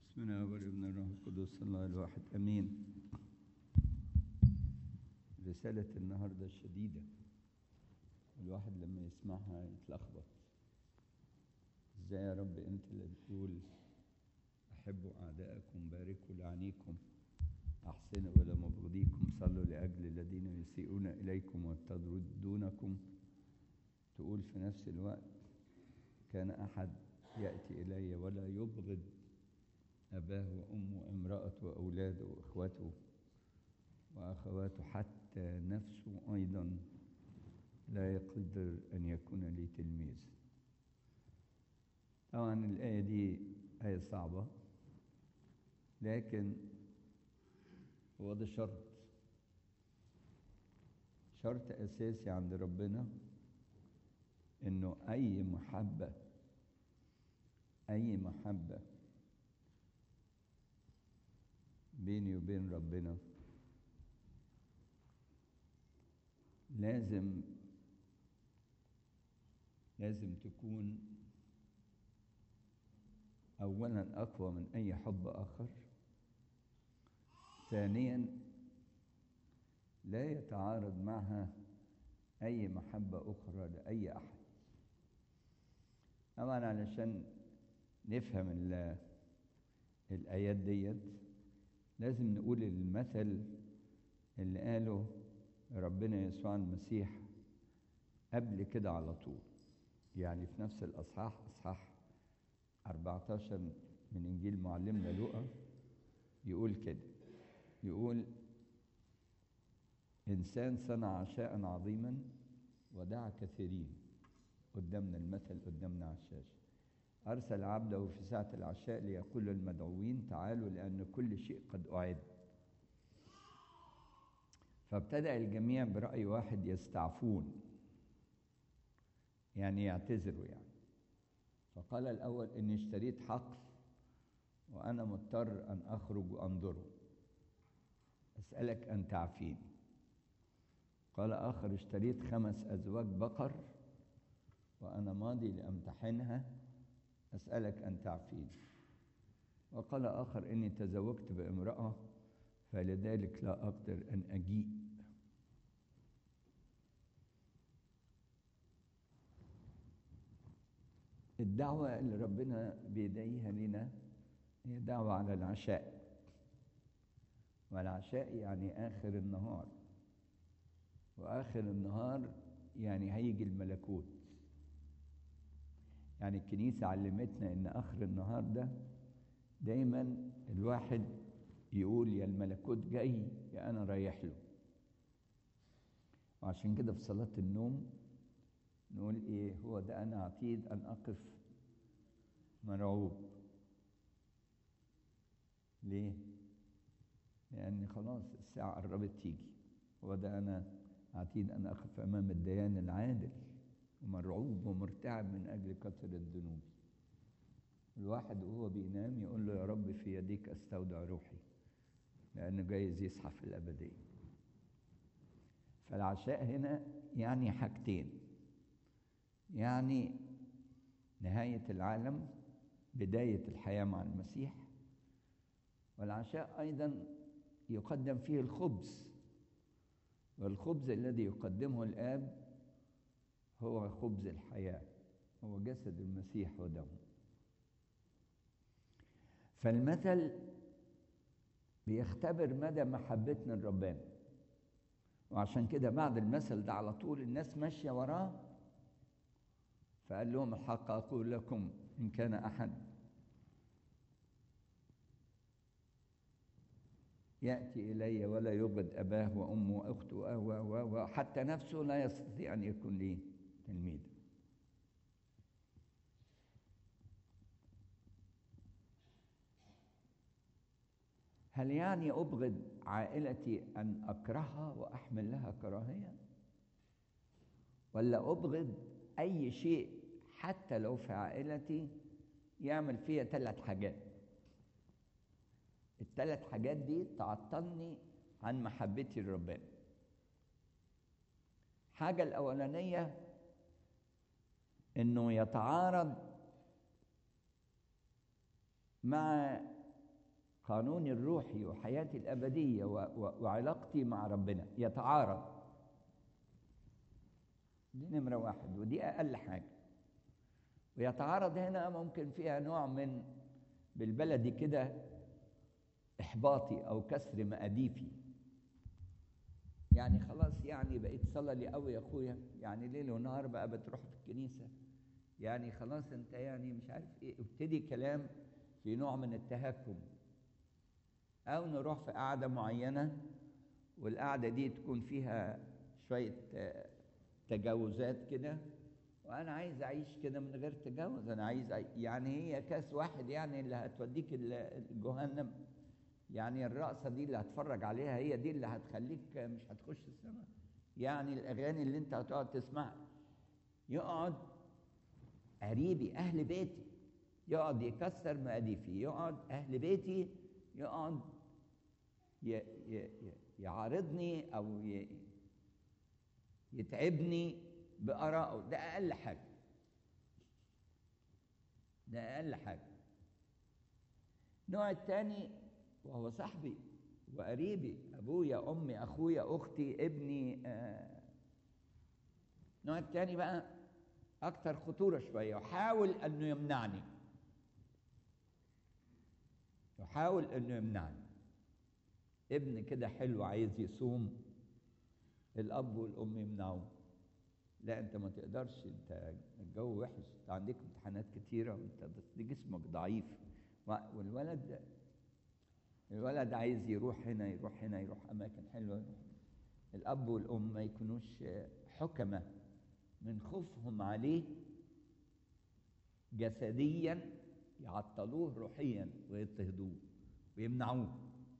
بسم الله والابن الروح القدس الله الواحد امين رسالة النهاردة شديدة الواحد لما يسمعها يتلخبط ازاي يا رب انت اللي بتقول احبوا اعدائكم باركوا لعنيكم احسنوا الى مبغضيكم صلوا لاجل الذين يسيئون اليكم ويطردونكم تقول في نفس الوقت كان احد ياتي الي ولا يبغض أباه وأمه وامرأته وأولاده وإخوته وأخواته حتى نفسه أيضا لا يقدر أن يكون لي تلميذ طبعا الآية دي آية صعبة لكن هو ده شرط شرط أساسي عند ربنا إنه أي محبة أي محبة بيني وبين ربنا لازم لازم تكون اولا اقوى من اي حب اخر ثانيا لا يتعارض معها اي محبه اخرى لاي احد طبعا علشان نفهم الايات ديت لازم نقول المثل اللي قاله ربنا يسوع المسيح قبل كده على طول يعني في نفس الأصحاح أصحاح 14 من إنجيل معلمنا لوقا يقول كده يقول إنسان صنع عشاء عظيما ودعا كثيرين قدامنا المثل قدامنا على الشاشة أرسل عبده في ساعة العشاء ليقول للمدعوين تعالوا لأن كل شيء قد أعد فابتدأ الجميع برأي واحد يستعفون يعني يعتذروا يعني فقال الأول إني اشتريت حقل وأنا مضطر أن أخرج وأنظره أسألك أن تعفيني قال آخر اشتريت خمس أزواج بقر وأنا ماضي لأمتحنها أسألك أن تعفيني وقال آخر إني تزوجت بامرأة فلذلك لا أقدر أن أجيء الدعوة اللي ربنا بيدعيها لنا هي دعوة على العشاء والعشاء يعني آخر النهار وآخر النهار يعني هيجي الملكوت يعني الكنيسة علمتنا إن آخر النهار ده دايما الواحد يقول يا الملكوت جاي يا أنا رايح له وعشان كده في صلاة النوم نقول إيه هو ده أنا عتيد أن أقف مرعوب ليه؟ لأن خلاص الساعة قربت تيجي هو ده أنا عتيد أن أقف أمام الديان العادل ومرعوب ومرتعب من أجل كثرة الذنوب الواحد وهو بينام يقول له يا رب في يديك أستودع روحي لأنه جايز يصحى في الأبدية فالعشاء هنا يعني حاجتين يعني نهاية العالم بداية الحياة مع المسيح والعشاء أيضا يقدم فيه الخبز والخبز الذي يقدمه الآب هو خبز الحياة هو جسد المسيح ودمه فالمثل بيختبر مدى محبتنا لربنا وعشان كده بعد المثل ده على طول الناس ماشية وراه فقال لهم الحق أقول لكم إن كان أحد يأتي إلي ولا يبغض أباه وأمه وأخته وحتى نفسه لا يستطيع أن يكون لي تلميذ هل يعني أبغض عائلتي أن أكرهها وأحمل لها كراهية ولا أبغض أي شيء حتى لو في عائلتي يعمل فيها ثلاث حاجات الثلاث حاجات دي تعطلني عن محبتي لربنا الحاجة الأولانية إنه يتعارض مع قانوني الروحي وحياتي الأبدية و... و... وعلاقتي مع ربنا يتعارض دي نمرة واحد ودي أقل حاجة ويتعارض هنا ممكن فيها نوع من بالبلدي كده إحباطي أو كسر مقاديفي يعني خلاص يعني بقيت صلى لي قوي يا أخويا يعني ليل ونهار بقى بتروح في الكنيسة يعني خلاص أنت يعني مش عارف إيه ابتدي كلام في نوع من التهكم أو نروح في قعدة معينة والقعدة دي تكون فيها شوية تجاوزات كده وأنا عايز أعيش كده من غير تجاوز أنا عايز أعيش يعني هي كاس واحد يعني اللي هتوديك جهنم يعني الرقصة دي اللي هتفرج عليها هي دي اللي هتخليك مش هتخش السماء يعني الأغاني اللي أنت هتقعد تسمعها يقعد قريبي أهل بيتي يقعد يكسر مقاديفي يقعد أهل بيتي يقعد يعارضني أو يتعبني بآرائه ده أقل حاجة ده أقل حاجة النوع الثاني وهو صاحبي وقريبي أبويا أمي أخويا أختي ابني آه. النوع الثاني بقى أكثر خطورة شوية يحاول أنه يمنعني يحاول أنه يمنعني ابن كده حلو عايز يصوم الأب والأم يمنعوه لا أنت ما تقدرش أنت الجو وحش أنت عندك امتحانات كتيرة وأنت دي جسمك ضعيف والولد الولد عايز يروح هنا يروح هنا يروح أماكن حلوة يروح الأب والأم ما يكونوش حكمة من خوفهم عليه جسديا يعطلوه روحيا ويضطهدوه ويمنعوه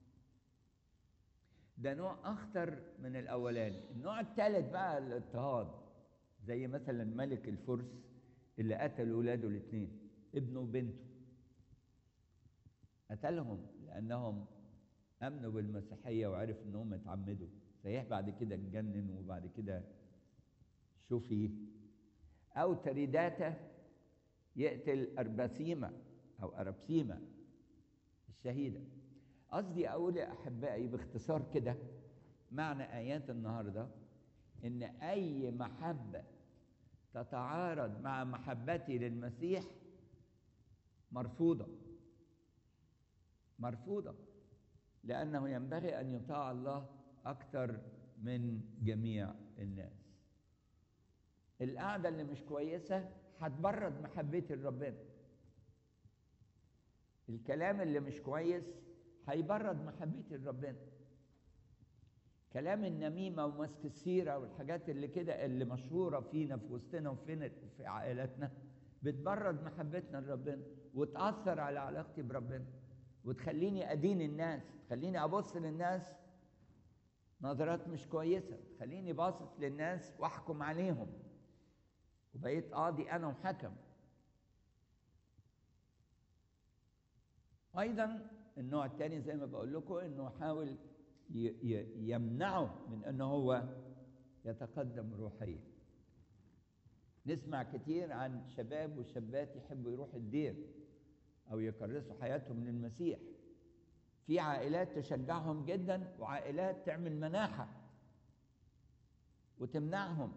ده نوع أخطر من الأولاني النوع الثالث بقى الاضطهاد زي مثلا ملك الفرس اللي قتل ولاده الاثنين ابنه وبنته قتلهم لأنهم أمنوا بالمسيحية وعرف إنهم اتعمدوا صحيح بعد كده اتجنن وبعد كده شوفي أو تريداته يقتل أرباسيمة أو أربسيمة الشهيدة قصدي أقول يا أحبائي باختصار كده معنى آيات النهاردة إن أي محبة تتعارض مع محبتي للمسيح مرفوضة مرفوضة لأنه ينبغي أن يطاع الله أكثر من جميع الناس القعدة اللي مش كويسة هتبرد محبتي لربنا الكلام اللي مش كويس هيبرد محبتي لربنا كلام النميمة ومسك السيرة والحاجات اللي كده اللي مشهورة فينا في وسطنا وفينا في عائلاتنا بتبرد محبتنا لربنا وتأثر على علاقتي بربنا وتخليني أدين الناس تخليني أبص للناس نظرات مش كويسة تخليني باصص للناس وأحكم عليهم وبقيت قاضي أنا وحكم أيضا النوع الثاني زي ما بقول لكم إنه حاول يمنعه من إنه هو يتقدم روحيا نسمع كتير عن شباب وشابات يحبوا يروحوا الدير أو يكرسوا حياتهم للمسيح في عائلات تشجعهم جدا وعائلات تعمل مناحة وتمنعهم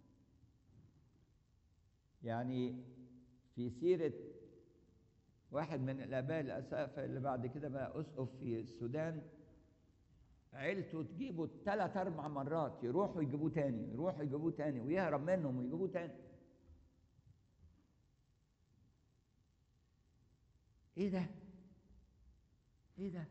يعني في سيرة واحد من الآباء الأسافة اللي بعد كده بقى أسقف في السودان عيلته تجيبه ثلاث أربع مرات يروحوا يجيبوه تاني يروحوا يجيبوه تاني ويهرب منهم ويجيبوه تاني ايه ده ايه ده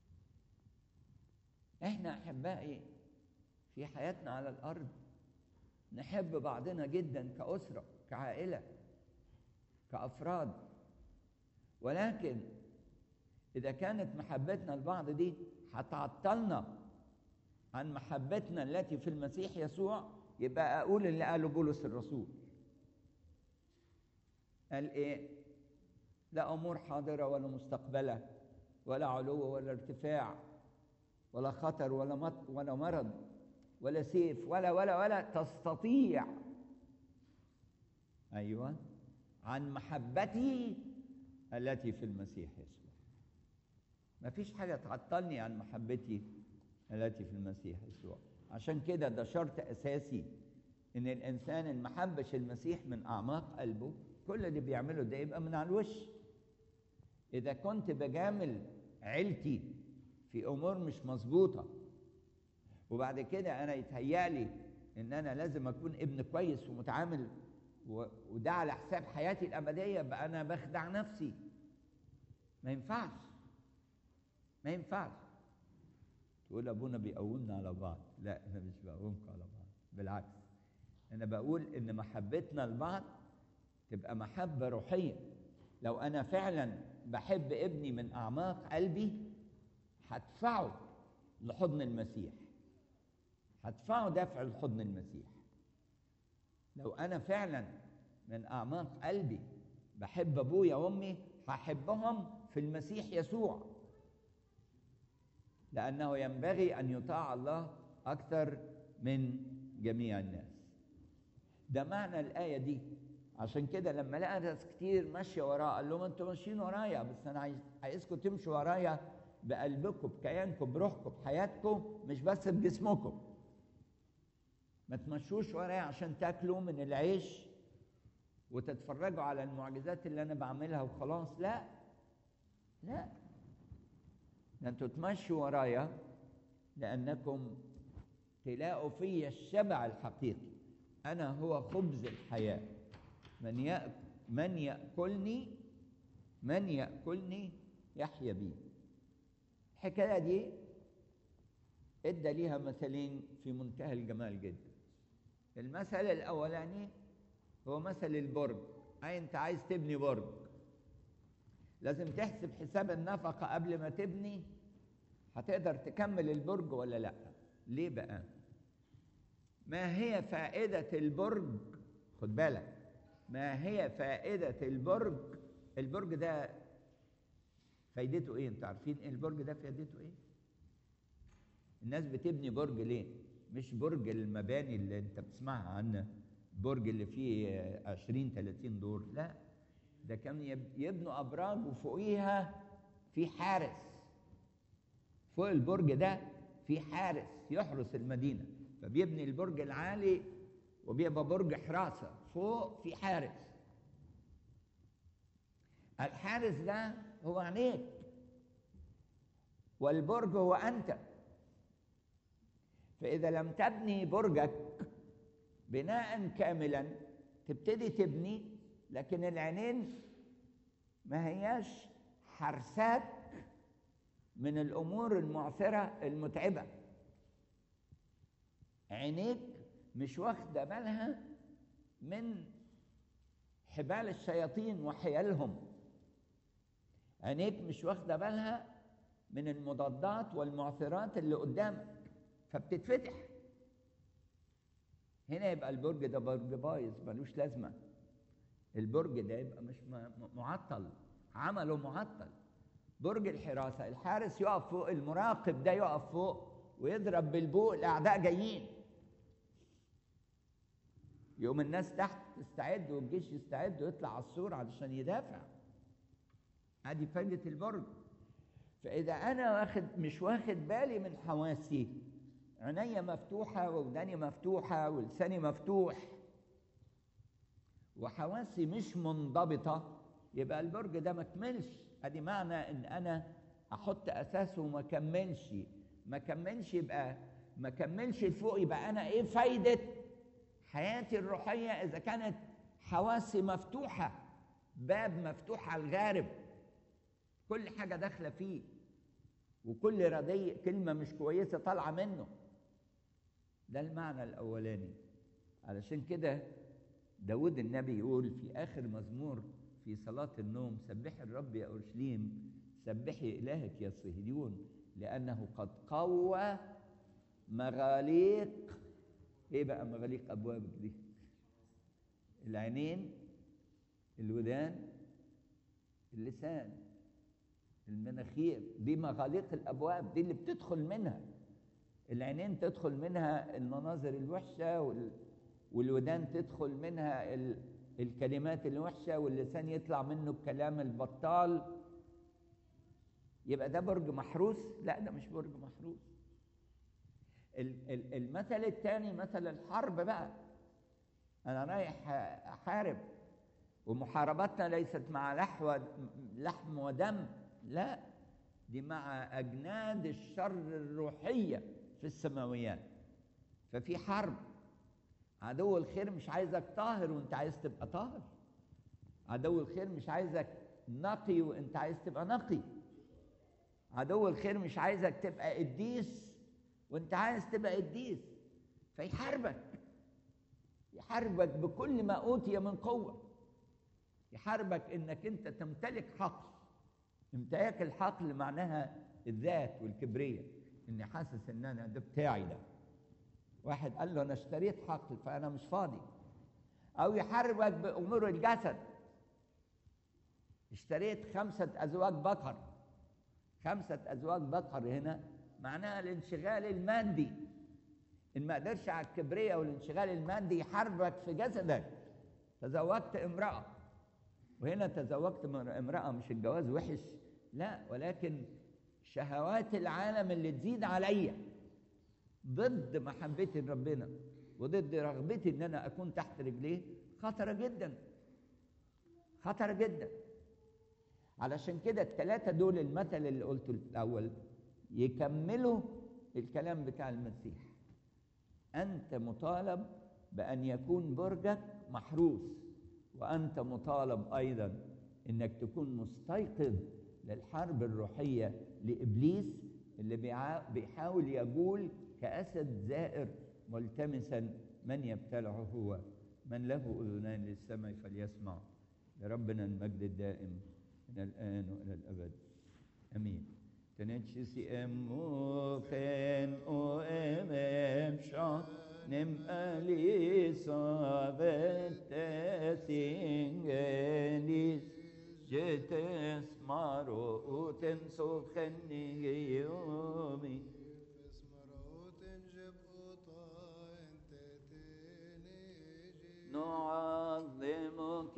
احنا احبائي في حياتنا على الارض نحب بعضنا جدا كاسره كعائله كافراد ولكن اذا كانت محبتنا لبعض دي هتعطلنا عن محبتنا التي في المسيح يسوع يبقى اقول اللي قاله بولس الرسول قال ايه لا امور حاضره ولا مستقبله ولا علو ولا ارتفاع ولا خطر ولا مط ولا مرض ولا سيف ولا ولا ولا تستطيع ايوه عن محبتي التي في المسيح يسوع ما فيش حاجة تعطلني عن محبتي التي في المسيح يسوع عشان كده ده شرط أساسي إن الإنسان اللي ما حبش المسيح من أعماق قلبه كل اللي بيعمله ده يبقى من على الوش إذا كنت بجامل عيلتي في أمور مش مظبوطة وبعد كده أنا يتهيألي إن أنا لازم أكون ابن كويس ومتعامل و- وده على حساب حياتي الأبدية بقى أنا بخدع نفسي ما ينفعش ما ينفعش تقول ابونا بيقومنا على بعض لا انا مش بقومكم على بعض بالعكس انا بقول ان محبتنا لبعض تبقى محبه روحيه لو انا فعلا بحب ابني من اعماق قلبي هدفعه لحضن المسيح هدفعه دفع لحضن المسيح لو انا فعلا من اعماق قلبي بحب ابويا وامي هحبهم في المسيح يسوع لأنه ينبغي أن يطاع الله أكثر من جميع الناس ده معنى الآية دي عشان كده لما لقى ناس كتير ماشية وراه قال لهم انتوا ماشيين ورايا بس أنا عايز عايزكم تمشوا ورايا بقلبكم بكيانكم بروحكم بحياتكم مش بس بجسمكم ما تمشوش ورايا عشان تاكلوا من العيش وتتفرجوا على المعجزات اللي أنا بعملها وخلاص لا لا ده انتوا تمشوا ورايا لانكم تلاقوا في الشبع الحقيقي انا هو خبز الحياه من يأكل من ياكلني من ياكلني يحيا بي الحكايه دي ادى ليها مثلين في منتهى الجمال جدا المثل الاولاني هو مثل البرج اي انت عايز تبني برج لازم تحسب حساب النفقة قبل ما تبني هتقدر تكمل البرج ولا لا ليه بقى ما هي فائدة البرج خد بالك ما هي فائدة البرج البرج ده فايدته ايه انتوا عارفين ايه البرج ده فائدته ايه الناس بتبني برج ليه مش برج المباني اللي انت بتسمعها عنها برج اللي فيه 20 30 دور لا ده كان يب- يبنوا ابراج وفوقيها في حارس فوق البرج ده في حارس يحرس المدينه فبيبني البرج العالي وبيبقى برج حراسه فوق في حارس الحارس ده هو عينيك والبرج هو انت فاذا لم تبني برجك بناء كاملا تبتدي تبني لكن العينين ما هياش حرساك من الامور المعثره المتعبه عينيك مش واخده بالها من حبال الشياطين وحيلهم عينيك مش واخده بالها من المضادات والمعثرات اللي قدامك فبتتفتح هنا يبقى البرج ده برج بايظ ملوش لازمه البرج ده يبقى مش م- م- معطل عمله معطل برج الحراسه الحارس يقف فوق المراقب ده يقف فوق ويضرب بالبوق الاعداء جايين يقوم الناس تحت تستعد والجيش يستعد ويطلع على السور علشان يدافع ادي فايده البرج فاذا انا واخد مش واخد بالي من حواسي عينيا مفتوحه وداني مفتوحه ولساني مفتوح وحواسي مش منضبطه يبقى البرج ده ما كملش ادي معنى ان انا احط اساسه وما كملش ما كملش يبقى ما كملش لفوق يبقى انا ايه فايده حياتي الروحيه اذا كانت حواسي مفتوحه باب مفتوح على الغارب كل حاجه داخله فيه وكل ردي كلمه مش كويسه طالعه منه ده المعنى الاولاني علشان كده داود النبي يقول في آخر مزمور في صلاة النوم سبحي الرب يا أورشليم سبحي إلهك يا صهيون لأنه قد قوى مغاليق إيه بقى مغاليق أبوابك دي العينين الودان اللسان المناخير دي مغاليق الأبواب دي اللي بتدخل منها العينين تدخل منها المناظر الوحشة وال... والودان تدخل منها ال... الكلمات الوحشة واللسان يطلع منه الكلام البطال يبقى ده برج محروس لا ده مش برج محروس ال- ال- المثل الثاني مثل الحرب بقى انا رايح احارب ومحاربتنا ليست مع لحو لحم ودم لا دي مع اجناد الشر الروحيه في السماويات ففي حرب عدو الخير مش عايزك طاهر وانت عايز تبقى طاهر عدو الخير مش عايزك نقي وانت عايز تبقى نقي عدو الخير مش عايزك تبقى قديس وانت عايز تبقى قديس فيحاربك يحاربك بكل ما اوتي من قوه يحاربك انك انت تمتلك حقل امتلاك الحقل معناها الذات والكبرية اني حاسس ان انا ده بتاعي ده واحد قال له انا اشتريت حقل فانا مش فاضي او يحاربك بامور الجسد اشتريت خمسة ازواج بقر خمسة ازواج بقر هنا معناها الانشغال المادي ان ما قدرش على الكبرية والانشغال المادي يحاربك في جسدك تزوجت امرأة وهنا تزوجت من امرأة مش الجواز وحش لا ولكن شهوات العالم اللي تزيد عليا ضد محبتي لربنا وضد رغبتي ان انا اكون تحت رجليه خطره جدا خطره جدا علشان كده الثلاثه دول المثل اللي قلته الاول يكملوا الكلام بتاع المسيح انت مطالب بان يكون برجك محروس وانت مطالب ايضا انك تكون مستيقظ للحرب الروحيه لابليس اللي بيعا- بيحاول يجول كاسد زائر ملتمسا من يبتلعه هو من له اذنان للسمع فليسمع لربنا المجد الدائم من الان والى الابد امين تنتشسي اموخن او امم شا نم اليسا بتسينجنيس جتس مارو تنسوخني يومي نعظمك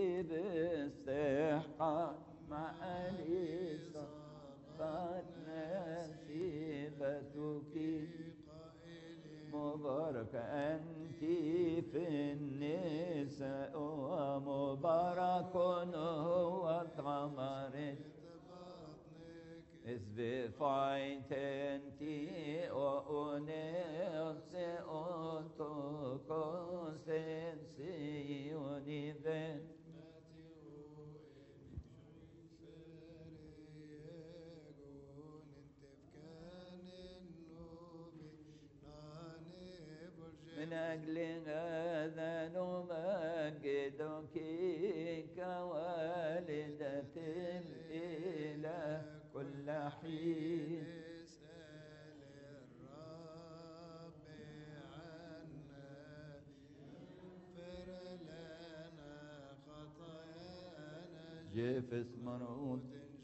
باستحقاق مع اليسا قد نسيبتك مبارك أنت في النساء ومبارك هو ثمرك إذ بفايت أنت وأنيس أنتوكوس سيوني بن من أجل هذا نمجدك كوالدة الإله كل حين جيفس مرعود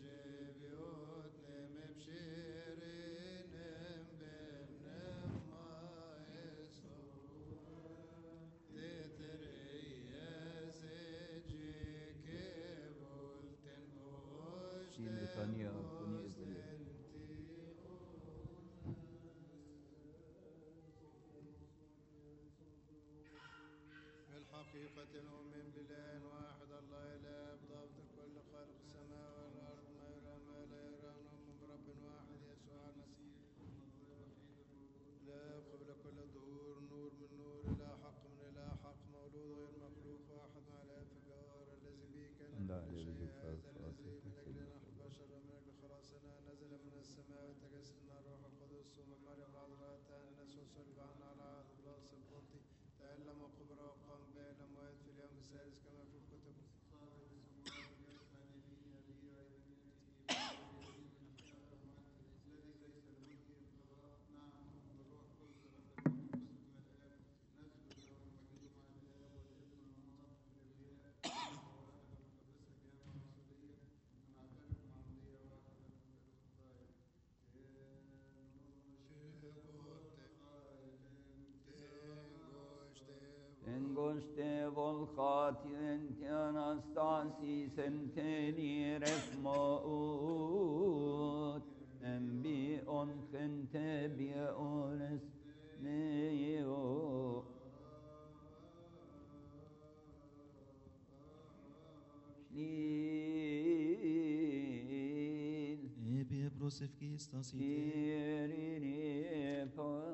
شيل ثانية كوني إبلي بالحقيقة نؤمن بإله واحد الله إله بضابط كل خالق السماء والأرض ما يرى ما لا يرى نؤمن برب واحد يسوع المسيح لا قبل كل ظهور نور من نور إلى حق من إلى حق مولود غير مخلوق واحد مع الآب في الجوهر الذي به كان لا كل شيء يوجد هذا فرق الذي من خلاص أجلنا التسليم. نحن بشر ومن أجل خلاصنا نزل من السماء وتجسد من الروح القدس ومن مريم العذراء تأنس وصلب عنا على عهد بلاس البنطي تألم وقبر وقام بين الأموات في اليوم الثالث كما في الكتب انگشت والخاطی انتی انستاسی سنتنی رفماؤ Joseph Christos, Kyrie